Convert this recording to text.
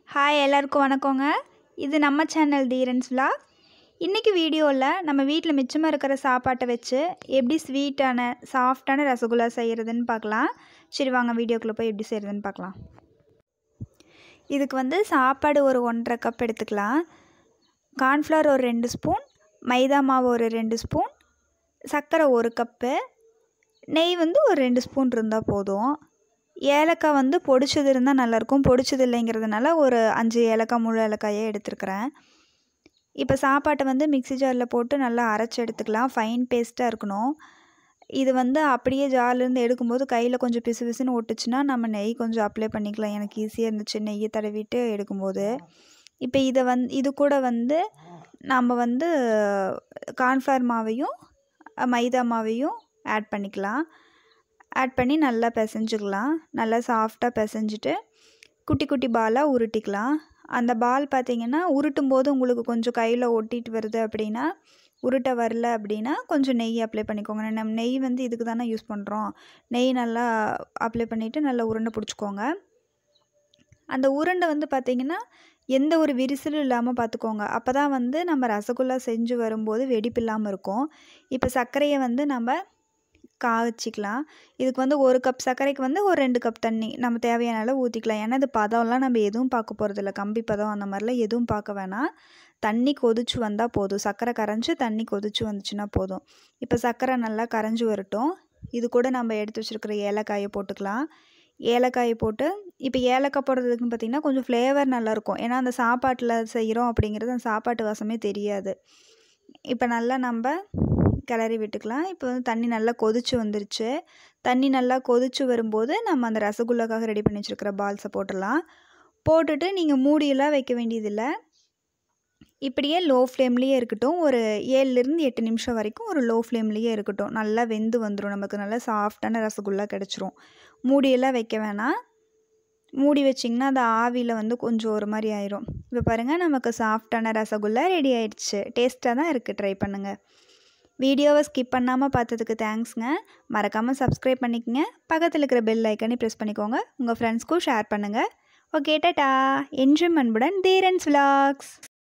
hi எல்லாருக்கும் வணக்கங்க இது நம்ம சேனல் தீரன்ஸ் vlog இன்றைக்கி வீடியோவில் நம்ம வீட்டில் மிச்சமாக இருக்கிற சாப்பாட்டை வச்சு எப்படி ஸ்வீட்டான சாஃப்டான ரசகுல்லா செய்கிறதுன்னு பார்க்கலாம் சரி வாங்க வீடியோக்குள்ளே போய் எப்படி செய்கிறதுன்னு பார்க்கலாம் இதுக்கு வந்து சாப்பாடு ஒரு ஒன்றரை கப் எடுத்துக்கலாம் கார்ன்ஃப்ளவர் ஒரு ரெண்டு ஸ்பூன் மைதா மாவு ஒரு ரெண்டு ஸ்பூன் சர்க்கரை ஒரு கப்பு நெய் வந்து ஒரு ரெண்டு ஸ்பூன் இருந்தால் போதும் ஏலக்காய் வந்து பொடிச்சது இருந்தால் நல்லாயிருக்கும் பொடிச்சது இல்லைங்கிறதுனால ஒரு அஞ்சு ஏலக்காய் முழு ஏலக்காயே எடுத்துருக்கிறேன் இப்போ சாப்பாட்டை வந்து மிக்ஸி ஜாரில் போட்டு நல்லா அரைச்சி எடுத்துக்கலாம் ஃபைன் பேஸ்ட்டாக இருக்கணும் இது வந்து அப்படியே ஜார்லேருந்து எடுக்கும்போது கையில் கொஞ்சம் பிசு பிசுன்னு ஒட்டுச்சுன்னா நம்ம நெய் கொஞ்சம் அப்ளை பண்ணிக்கலாம் எனக்கு ஈஸியாக இருந்துச்சு நெய்யை தடவிட்டு எடுக்கும்போது இப்போ இதை வந் இது கூட வந்து நம்ம வந்து கார்ன்ஃப்ளவர் மாவையும் மைதா மாவையும் ஆட் பண்ணிக்கலாம் ஆட் பண்ணி நல்லா பிசைஞ்சுக்கலாம் நல்லா சாஃப்டாக பிசைஞ்சிட்டு குட்டி குட்டி பாலாக உருட்டிக்கலாம் அந்த பால் பார்த்திங்கன்னா உருட்டும் போது உங்களுக்கு கொஞ்சம் கையில் ஒட்டிட்டு வருது அப்படின்னா உருட்ட வரல அப்படின்னா கொஞ்சம் நெய் அப்ளை பண்ணிக்கோங்க நம்ம நெய் வந்து இதுக்கு தானே யூஸ் பண்ணுறோம் நெய் நல்லா அப்ளை பண்ணிவிட்டு நல்லா உருண்டை பிடிச்சிக்கோங்க அந்த உருண்டை வந்து பார்த்திங்கன்னா எந்த ஒரு விரிசலும் இல்லாமல் பார்த்துக்கோங்க அப்போ தான் வந்து நம்ம ரசகுல்லா செஞ்சு வரும்போது வெடிப்பு இல்லாமல் இருக்கும் இப்போ சர்க்கரையை வந்து நம்ம காய்ச்சிக்கலாம் இதுக்கு வந்து ஒரு கப் சர்க்கரைக்கு வந்து ஒரு ரெண்டு கப் தண்ணி நம்ம தேவையான அளவு ஊற்றிக்கலாம் ஏன்னா இது பதம்லாம் நம்ம எதுவும் பார்க்க போகிறதில்ல கம்பி பதம் அந்த மாதிரிலாம் எதுவும் பார்க்க வேணாம் தண்ணி கொதிச்சு வந்தால் போதும் சர்க்கரை கரைஞ்சி தண்ணி கொதிச்சு வந்துச்சுன்னா போதும் இப்போ சர்க்கரை நல்லா கரைஞ்சி வரட்டும் இது கூட நம்ம எடுத்து வச்சுருக்கிற ஏலக்காயை போட்டுக்கலாம் ஏலக்காயை போட்டு இப்போ ஏலக்காய் போடுறதுக்குன்னு பார்த்திங்கன்னா கொஞ்சம் ஃப்ளேவர் நல்லாயிருக்கும் ஏன்னா அந்த சாப்பாட்டில் செய்கிறோம் அப்படிங்கிறது அந்த சாப்பாட்டு வாசமே தெரியாது இப்போ நல்லா நம்ம கிளறி விட்டுக்கலாம் இப்போ வந்து தண்ணி நல்லா கொதிச்சு வந்துருச்சு தண்ணி நல்லா கொதிச்சு வரும்போது நம்ம அந்த ரசகுல்லாக்காக ரெடி பண்ணி வச்சுருக்கிற பால்ஸை போட்டுடலாம் போட்டுட்டு நீங்கள் மூடியெல்லாம் வைக்க வேண்டியதில்லை இப்படியே லோ ஃப்ளேம்லேயே இருக்கட்டும் ஒரு ஏழுலேருந்து எட்டு நிமிஷம் வரைக்கும் ஒரு லோ ஃப்ளேம்லேயே இருக்கட்டும் நல்லா வெந்து வந்துடும் நமக்கு நல்லா சாஃப்டான ரசகுல்லா கிடச்சிரும் மூடியெல்லாம் வைக்க வேணாம் மூடி வச்சிங்கன்னா அது ஆவியில் வந்து கொஞ்சம் ஒரு மாதிரி ஆயிரும் இப்போ பாருங்கள் நமக்கு சாஃப்டான ரசகுல்லா ரெடி ஆயிடுச்சு டேஸ்ட்டாக தான் இருக்குது ட்ரை பண்ணுங்கள் வீடியோவை ஸ்கிப் பண்ணாமல் பார்த்ததுக்கு தேங்க்ஸ்ங்க மறக்காமல் சப்ஸ்கிரைப் பண்ணிக்கங்க பக்கத்தில் இருக்கிற பெல் ஐக்கனே ப்ரெஸ் பண்ணிக்கோங்க உங்கள் ஃப்ரெண்ட்ஸ்க்கும் ஷேர் பண்ணுங்கள் ஓகே டாட்டா என்றும் அன்புடன் தீரன்ஸ் விலாக்ஸ்